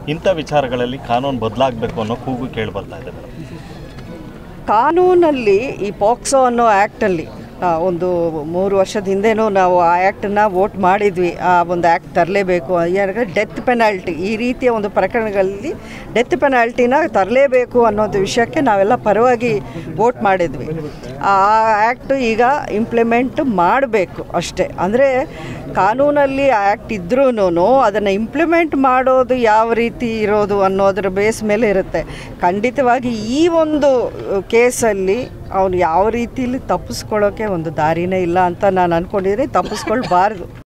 ಇಂಥ ವಿಚಾರಗಳಲ್ಲಿ ಕಾನೂನು ಬದಲಾಗಬೇಕು ಅನ್ನೋ ಕೂಗು ಕೇಳಿ ಬರ್ತಾ ಇದೆ ಮೇಡಮ್ ಕಾನೂನಲ್ಲಿ ಈ ಪಾಕ್ಸೋ ಅನ್ನೋ ಆ್ಯಕ್ಟಲ್ಲಿ ಒಂದು ಮೂರು ವರ್ಷದ ಹಿಂದೆನೂ ನಾವು ಆ ಆ್ಯಕ್ಟನ್ನ ವೋಟ್ ಮಾಡಿದ್ವಿ ಆ ಒಂದು ಆ್ಯಕ್ಟ್ ತರಲೇಬೇಕು ಯಾಕಂದರೆ ಡೆತ್ ಪೆನಾಲ್ಟಿ ಈ ರೀತಿಯ ಒಂದು ಪ್ರಕರಣಗಳಲ್ಲಿ ಡೆತ್ ಪೆನಾಲ್ಟಿನ ತರಲೇಬೇಕು ಅನ್ನೋದು ವಿಷಯಕ್ಕೆ ನಾವೆಲ್ಲ ಪರವಾಗಿ ವೋಟ್ ಮಾಡಿದ್ವಿ ಆ ಆ್ಯಕ್ಟು ಈಗ ಇಂಪ್ಲಿಮೆಂಟ್ ಮಾಡಬೇಕು ಅಷ್ಟೇ ಅಂದರೆ ಕಾನೂನಲ್ಲಿ ಆ್ಯಕ್ಟ್ ಇದ್ರೂ ಅದನ್ನು ಇಂಪ್ಲಿಮೆಂಟ್ ಮಾಡೋದು ಯಾವ ರೀತಿ ಇರೋದು ಅನ್ನೋದ್ರ ಬೇಸ್ ಮೇಲೆ ಇರುತ್ತೆ ಖಂಡಿತವಾಗಿ ಈ ಒಂದು ಕೇಸಲ್ಲಿ ಅವನು ಯಾವ ರೀತಿಲಿ ತಪ್ಪಿಸ್ಕೊಳ್ಳೋಕ್ಕೆ ಒಂದು ದಾರಿನೇ ಇಲ್ಲ ಅಂತ ನಾನು ಅಂದ್ಕೊಂಡಿದ್ದೀನಿ ತಪ್ಪಿಸ್ಕೊಳ್ಬಾರ್ದು